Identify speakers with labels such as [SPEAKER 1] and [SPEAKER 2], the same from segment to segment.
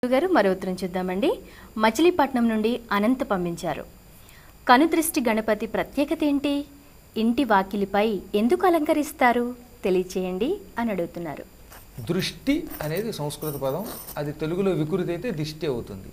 [SPEAKER 1] గారు మరో ఉత్తరం చూద్దామండి మచిలీపట్నం నుండి అనంత్ పంపించారు కనుదృష్టి గణపతి ప్రత్యేకత ఏంటి ఇంటి వాకిలిపై ఎందుకు అలంకరిస్తారు తెలియచేయండి అని అడుగుతున్నారు
[SPEAKER 2] దృష్టి అనేది సంస్కృత పదం అది తెలుగులో వికృతి అయితే దిష్టి అవుతుంది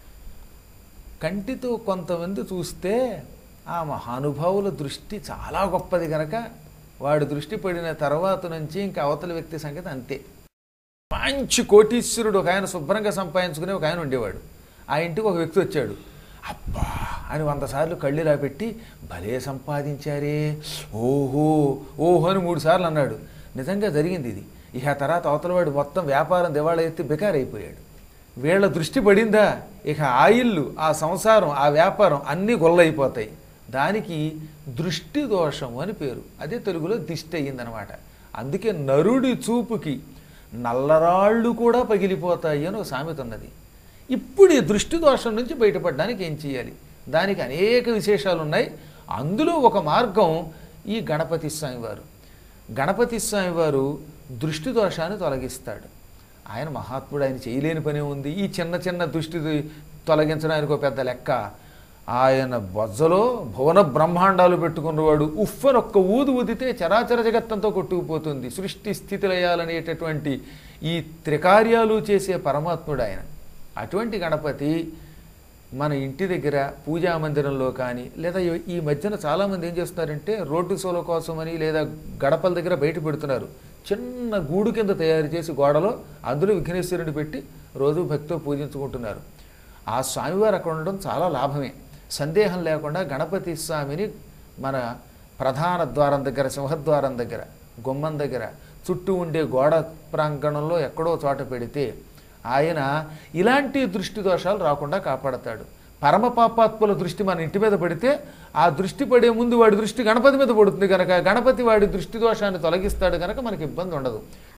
[SPEAKER 2] కంటితో కొంతమంది చూస్తే ఆ మహానుభావుల దృష్టి చాలా గొప్పది కనుక వాడి దృష్టి పడిన తర్వాత నుంచి ఇంకా అవతల వ్యక్తి సంగతి అంతే మంచి కోటీశ్వరుడు ఒక ఆయన శుభ్రంగా సంపాదించుకునే ఒక ఆయన ఉండేవాడు ఆ ఇంటికి ఒక వ్యక్తి వచ్చాడు అబ్బా అని వంద సార్లు కళ్ళు రాపెట్టి భలే సంపాదించారే ఓహో ఓహో అని మూడు సార్లు అన్నాడు నిజంగా జరిగింది ఇది ఇక ఆ తర్వాత అవతలవాడు మొత్తం వ్యాపారం దివాళా ఎత్తి బెకారైపోయాడు వీళ్ళ దృష్టి పడిందా ఇక ఆ ఇల్లు ఆ సంసారం ఆ వ్యాపారం అన్నీ గొల్లైపోతాయి దానికి దృష్టి దోషం అని పేరు అదే తెలుగులో దిష్టి అయ్యిందనమాట అందుకే నరుడి చూపుకి నల్లరాళ్ళు కూడా పగిలిపోతాయి అని ఒక సామెత ఉన్నది ఇప్పుడు ఈ దృష్టి దోషం నుంచి బయటపడడానికి ఏం చేయాలి దానికి అనేక విశేషాలు ఉన్నాయి అందులో ఒక మార్గం ఈ గణపతి స్వామి వారు గణపతి స్వామి వారు దృష్టి దోషాన్ని తొలగిస్తాడు ఆయన మహాత్ముడు ఆయన చేయలేని పనే ఉంది ఈ చిన్న చిన్న దృష్టి తొలగించడానికి ఒక పెద్ద లెక్క ఆయన బొజ్జలో భువన బ్రహ్మాండాలు పెట్టుకున్నవాడు ఉఫ్ఫని ఒక్క ఊదు ఊదితే చరాచర జగత్తంతో కొట్టుకుపోతుంది సృష్టి స్థితి లయాలనేటటువంటి ఈ త్రికార్యాలు చేసే పరమాత్ముడు ఆయన అటువంటి గణపతి మన ఇంటి దగ్గర పూజా మందిరంలో కానీ లేదా ఈ- ఈ మధ్యన చాలామంది ఏం చేస్తున్నారంటే రోడ్డు సోల కోసమని లేదా గడపల దగ్గర బయట పెడుతున్నారు చిన్న గూడు కింద తయారు చేసి గోడలో అందులో విఘ్నేశ్వరుని పెట్టి రోజు భక్తితో పూజించుకుంటున్నారు ఆ స్వామివారు అక్కడ ఉండడం చాలా లాభమే సందేహం లేకుండా గణపతి స్వామిని మన ప్రధాన ద్వారం దగ్గర సింహద్వారం దగ్గర గుమ్మం దగ్గర చుట్టూ ఉండే గోడ ప్రాంగణంలో ఎక్కడో చోట పెడితే ఆయన ఇలాంటి దృష్టి దోషాలు రాకుండా కాపాడతాడు పరమ పాపాత్ముల దృష్టి మన ఇంటి మీద పడితే ఆ దృష్టి పడే ముందు వాడి దృష్టి గణపతి మీద పడుతుంది కనుక గణపతి వాడి దృష్టి దోషాన్ని తొలగిస్తాడు కనుక మనకి ఇబ్బంది ఉండదు